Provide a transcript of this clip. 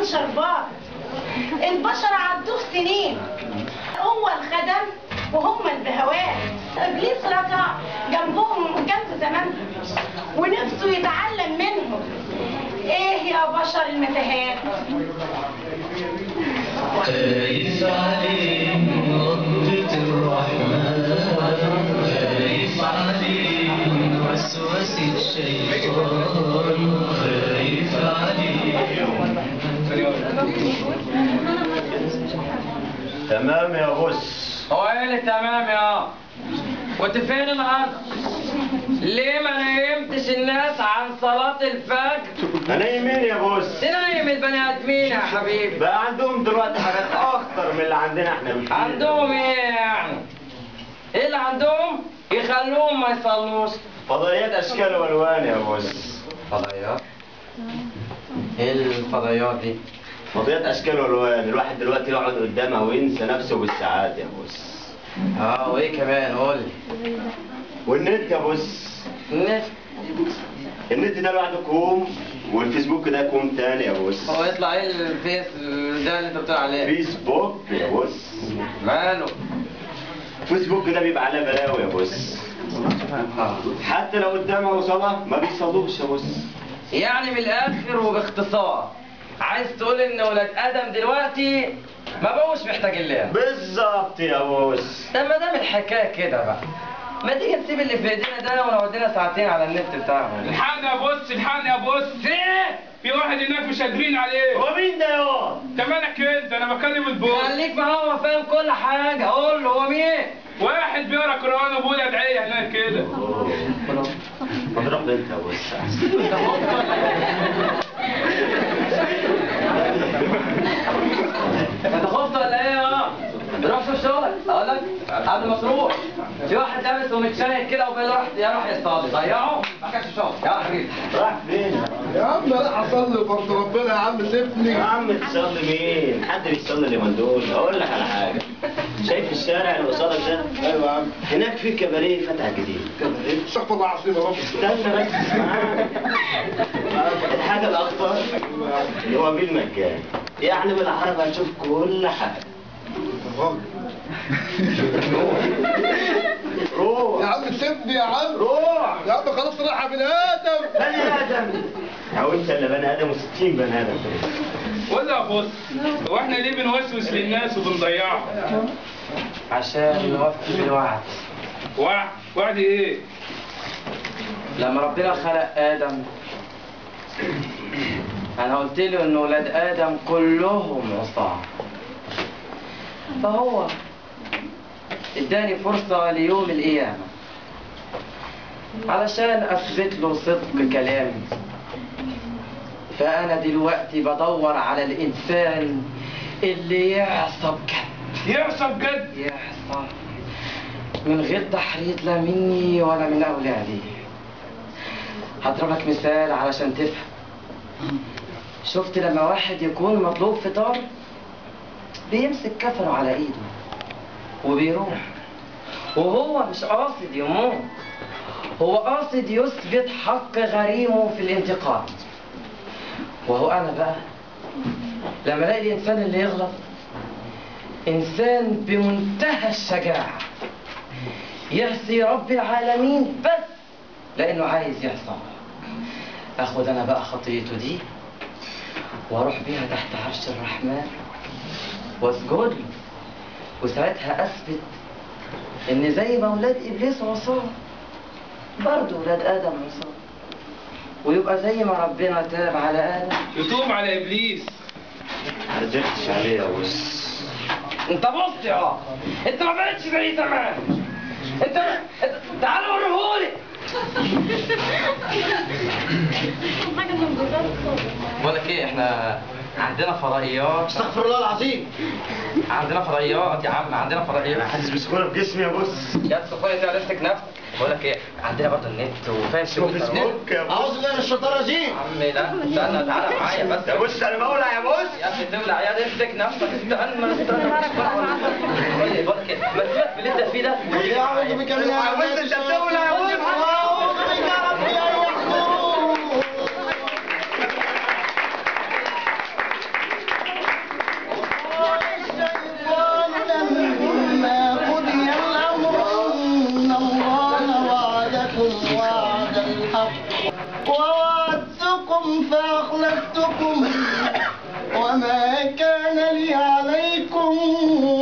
شربات البشر عدوه سنين هو الخدم وهم البهوات ابليس ركع جنبهم جنب زمان ونفسه يتعلم منهم ايه يا بشر المتاهات خايف عليك من غضبة الرحمن خايف عليك من وسوسة الشيطان خايف عليك تمام يا بص هو ايه اللي تمام يا كنت فين النهارده؟ ليه ما نيمتش الناس عن صلاة الفجر؟ نايمين يا بص تنيم البني ادمين يا حبيبي بقى عندهم دلوقتي حاجات اخطر من اللي عندنا احنا بكتير عندهم ايه يعني؟ ايه اللي عندهم؟ يخلوهم ما يصلوش فضائيات اشكال والوان يا بص فضائيات؟ ايه الفضائيات دي؟ فضائيات اشكال والوان الواحد دلوقتي يقعد قدامها وينسى نفسه بالساعات يا بص اه وايه كمان قول لي والنت يا بص النت النت ده لوحده كوم والفيسبوك ده كوم تاني يا بص هو يطلع ايه الفيس ده اللي انت بتقول عليه؟ فيسبوك يا بص ماله؟ فيسبوك ده بيبقى عليه بلاوي يا بص آه. حتى لو قدامه صلاة ما بيصلوش يا بص يعني من الاخر وباختصار عايز تقول ان ولاد ادم دلوقتي ما بقوش محتاجين لنا بالظبط يا بص طب ما دام الحكايه كده بقى ما تيجي نسيب اللي في ايدينا ده ونقعد لنا ساعتين على النت بتاعهم الحقني يا بص الحقني يا بص في ايه؟ في واحد هناك مش قادرين عليه هو مين ده يا انت مالك انت انا بكلم البوس خليك معاه هو فاهم كل حاجه قول له هو مين؟ واحد بيقرا قران وبيقول ادعيه هناك كده اضرب انت يا بص انت خفت ولا ايه يا؟ روح شوف شغلك اقول لك قبل ما تروح في واحد لابس ومتشيك كده وبيقول له روح يا روح يصطاد ضيعه ما كانش شغل يا حبيبي راح فين يا عم راح اصلي فرض ربنا يا عم سيبني يا عم تصلي مين حد بيصلي اليومين دول اقول لك على حاجه شايف الشارع اللي قصادك ده ايوه يا عم هناك في كباريه فتح جديد استغفر الله العظيم يا رب استنى بس اسمعني. الحاجه الاخطر اللي هو بالمجان يعني بالعربي هتشوف كل حاجه يا روح عم سيبني يا عم روح يا عم خلاص راح يا بني ادم بني ادم او انت اللي بني ادم و60 بني ادم قول له يا بص هو احنا ليه بنوسوس للناس وبنضيعهم عشان نوفي بالوعد وعد وعد ايه لما ربنا خلق آدم أنا قلت له إن ولاد آدم كلهم عصاة فهو اداني فرصة ليوم القيامة علشان أثبت له صدق كلامي فأنا دلوقتي بدور على الإنسان اللي يعصى بجد يعصى بجد يحصل من غير تحريض لا مني ولا من أولادي هضرب لك مثال علشان تفهم شفت لما واحد يكون مطلوب فطار بيمسك كفنه على ايده وبيروح وهو مش قاصد يموت هو قاصد يثبت حق غريمه في الانتقام وهو انا بقى لما الاقي الانسان اللي يغلط إنسان بمنتهى الشجاعة يعصي رب العالمين بس لأنه عايز يعصى أخد أنا بقى خطيته دي وأروح بيها تحت عرش الرحمن وأسجد له وساعتها أثبت إن زي ما ولاد إبليس عصاه برضه ولاد آدم عصاه ويبقى زي ما ربنا تاب على آدم يتوب على ابليس ما رجعتش عليه يا بص انت بص يا انت ما بقتش زي زمان انت انت- تعال وريهولي بقول لك ايه احنا عندنا فضائيات استغفر الله العظيم عندنا فضائيات يا عم عندنا فضائيات انا حاسس بسخونه في جسمي يا بص يا السخونة دي امسك نفسك بقول لك ايه عندنا برضه النت وفاهم شو فيسبوك يا بص بالله من الشيطان الرجيم عم لا استنى تعالى معايا بس يا بص انا مولع يا بص يا ابني تولع يا امسك نفسك استنى استنى بقول لك بقول لك ايه ما تسيبك في اللي انت فيه ده يا اعوذ بك من يا بص انت بتولع يا بص اعوذ بك يا رب لا يحضرون فأخلفتكم وما كان لي عليكم